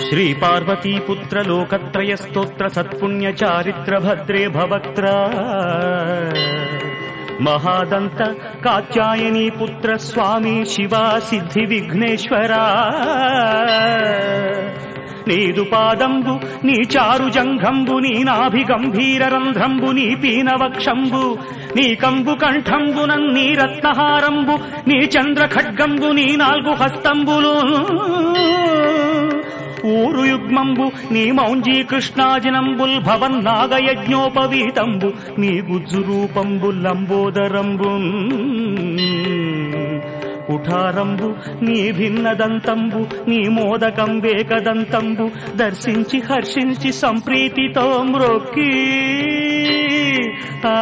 శ్రీ పార్వతీపుత్ర లోకత్రయ స్తోత్ర సత్పుణ్య చారిత్ర భద్రే భవక్త్ర మహాదంత కాత్యాయని పుత్ర స్వామి శివా సిద్ధి విఘ్నేశ్వరా నీదు పాదంబు నీ చారు జంఘంబు నీ నాభి గంభీర రంధ్రంబు నీ పీనవక్షంబు నీ కంబు కంఠంబు నీ రత్నహారంబు నీ చంద్ర ఖడ్గంబు నీ నాలుగు హస్తంబులు ఊరు యుగ్మంబు నీ మౌంజీ కృష్ణాజినంబుల్ భవన్ నాగయజ్ఞోపవీతంబు నీ గుజ్జు రూపంబు లంబోదరంబు కుఠారంబు నీ భిన్నదంతంబు నీ మోదకం వేకదంతంబు దర్శించి హర్షించి సంప్రీతితో మ్రొక్కి ఆ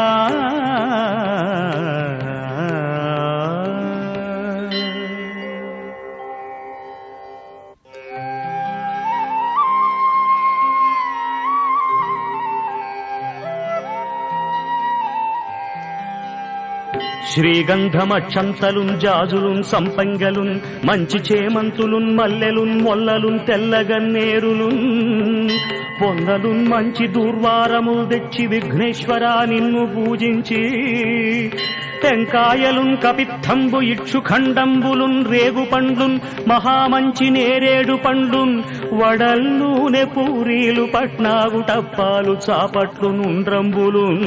శ్రీగంధమక్షంతలున్ జాజులున్ సంపంగలున్ మంచి చేమంతులున్ మల్లెలున్ మొల్లలున్ తెల్లగన్నేరులున్ పొందలున్ మంచి దూర్వారములు తెచ్చి విఘ్నేశ్వరా నిన్ను పూజించి టెంకాయలున్ కపిత్తంబు ఇక్షు ఖండంబులున్ రేగు పండ్లున్ మహామంచి నేరేడు పండ్లున్ వడల్లూనె పూరీలు పట్నాగు టప్పాలు చాపట్లు నుండ్రంబులున్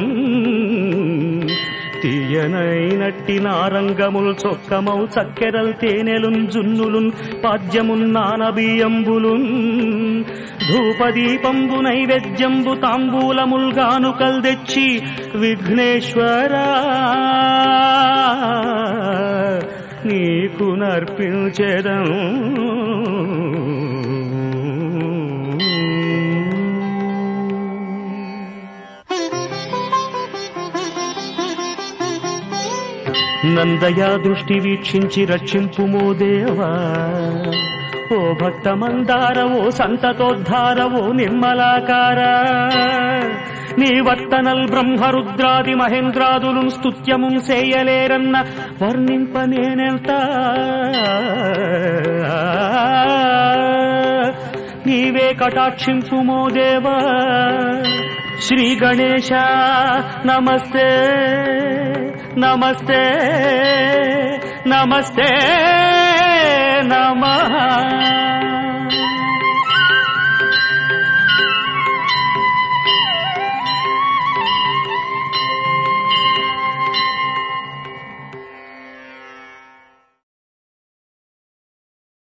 తీయనైనట్టి నారంగముల్ చొక్కమౌ చక్కెరల్ తేనెలున్ జున్నులున్ పాద్యమున్ నానబియంబులున్ ధూపదీపంబు నైవేద్యంబు తాంబూలముల్ గానుకల్ తెచ్చి విఘ్నేశ్వరా నీకు నర్పించెదం నందయా దృష్టి వీక్షించి రక్షింపుమో దేవా ఓ భక్త మందార ఓ సంతతోద్ధార ఓ నిర్మలాకార నీ వర్తనల్ బ్రహ్మరుద్రాది మహేంద్రాదులు స్తుత్యము సేయలేరన్న వర్ణింప నేనెంత నీవే కటాక్షింపుమో దేవా శ్రీ గణేశ నమస్తే నమస్తే నమస్తే నమః